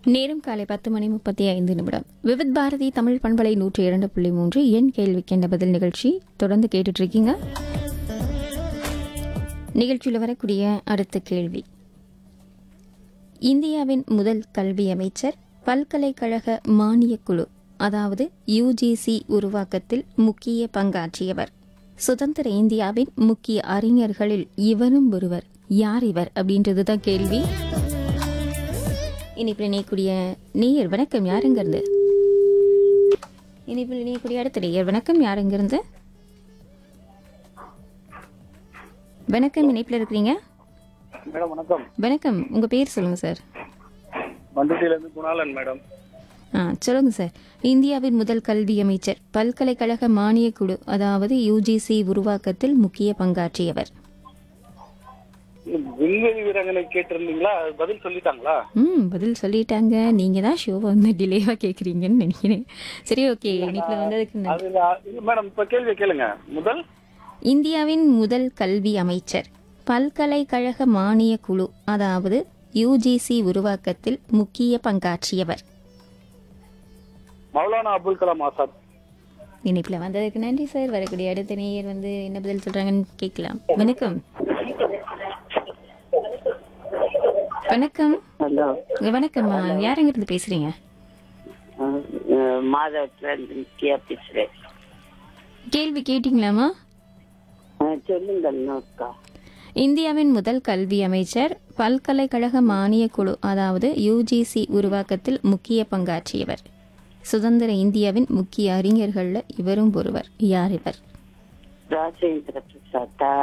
நேரம் காலை பத்து மணி முப்பத்தி ஐந்து நிமிடம் விவித் பாரதி தமிழ் பண்பலை நூற்றி இரண்டு புள்ளி மூன்று என் கேள்விக்கென்ற பதில் நிகழ்ச்சி தொடர்ந்து கேட்டுட்டு இருக்கீங்க நிகழ்ச்சியில் வரக்கூடிய அடுத்த கேள்வி இந்தியாவின் முதல் கல்வி அமைச்சர் பல்கலைக்கழக மானியக் குழு அதாவது யுஜிசி உருவாக்கத்தில் முக்கிய பங்காற்றியவர் சுதந்திர இந்தியாவின் முக்கிய அறிஞர்களில் இவரும் ஒருவர் யார் இவர் அப்படின்றது தான் கேள்வி இனிப்பில் இணையக்கூடிய நேயர் வணக்கம் யாருங்கிறது இனிப்பில் இணையக்கூடிய அடுத்த நேயர் வணக்கம் யாருங்கிருந்து வணக்கம் இணைப்பில் இருக்கிறீங்க மேடம் வணக்கம் வணக்கம் உங்க பேர் சொல்லுங்க சார் பண்டுட்டில இருந்து குணாலன் மேடம் ஆ சொல்லுங்க சார் இந்தியாவின் முதல் கல்வி அமைச்சர் பல்கலைக்கழக மானியக் குழு அதாவது யுஜிசி உருவாக்கத்தில் முக்கிய பங்காற்றியவர் விண்வெளி வீராங்கனை கேட்டிருந்தீங்களா அது பதில் சொல்லிட்டாங்களா ம் பதில் சொல்லிட்டாங்க நீங்க தான் ஷோவை வந்து டிலேவா கேக்குறீங்கன்னு நினைக்கிறேன் சரி ஓகே இனிப்பில் வந்ததுக்கு நன்றி. அது இல்ல மேடம் இப்ப கேள்வி கேளுங்க முதல் இந்தியாவின் முதல் கல்வி அமைச்சர் பல்கலைக்கழக மானியக் குழு அதாவது யுஜிசி உருவாக்கத்தில் முக்கிய பங்காற்றியவர் மௌலானா அபுல் கலாம் ஆசாத் இனிப்பில் வந்ததுக்கு நன்றி சார் வரக்கூடிய அடுத்த நேயர் வந்து என்ன பதில் சொல்றாங்கன்னு கேட்கலாம் வணக்கம் வணக்கம் ஹலோ வணக்கம்மா யாருங்கிறது பேசுறீங்க மாதவத்துல இருந்து முக்கியா பேசுறேன் கேள்வி கேட்டீங்களாமா அஹ், சொல்லுங்க அக்கா இந்தியாவின் முதல் கல்வி அமைச்சர் பல்கலைக்கழக மானியக் குழு அதாவது யுஜிசி உருவாக்கத்தில் முக்கிய பங்காற்றியவர் சுதந்திர இந்தியாவின் முக்கிய அறிஞர்கள்ல இவரும் ஒருவர் யார் இவர் ராஜேந்திர பிரசாத்தா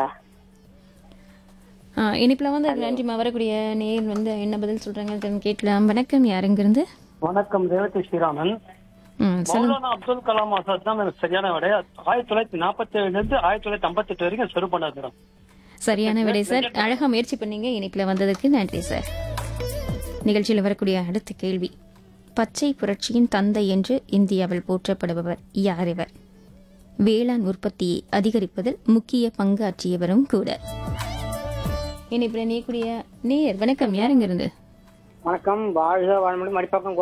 ஆ, இனிப்புல வந்து நன்றிமா வரக்கூடிய நேர் வந்து என்ன பதில் சொல்றாங்க கேட்கலாம் வணக்கம் யாருங்கிருந்து வணக்கம் ரேவதி ஸ்ரீராமன் ம், சொல்லுங்க மௌலானா அப்துல் கலாம் ஆசாத் தான் எனக்கு சரியான விடை ஆயிரத்தி தொள்ளாயிரத்தி நாற்பத்தி ஏழுல இருந்து ஆயிரத்தி தொள்ளாயிரத்தி ஐம்பத்தி எட்டு வரைக்கும் செரு பண்ணார் மேடம் சரியான விடை சார் அழகா முயற்சி பண்ணீங்க இனிப்புல வந்ததுக்கு நன்றி சார் நிகழ்ச்சியில் வரக்கூடிய அடுத்த கேள்வி பச்சை புரட்சியின் தந்தை என்று இந்தியாவில் போற்றப்படுபவர் யார் இவர் வேளாண் உற்பத்தியை அதிகரிப்பதில் முக்கிய பங்காற்றியவரும் கூட இனிப்புல நீக்கூடிய நேயர் வணக்கம் யாருங்க இருந்து வணக்கம் வாழ்க வாழ்மொழி மடிப்பாக்கம்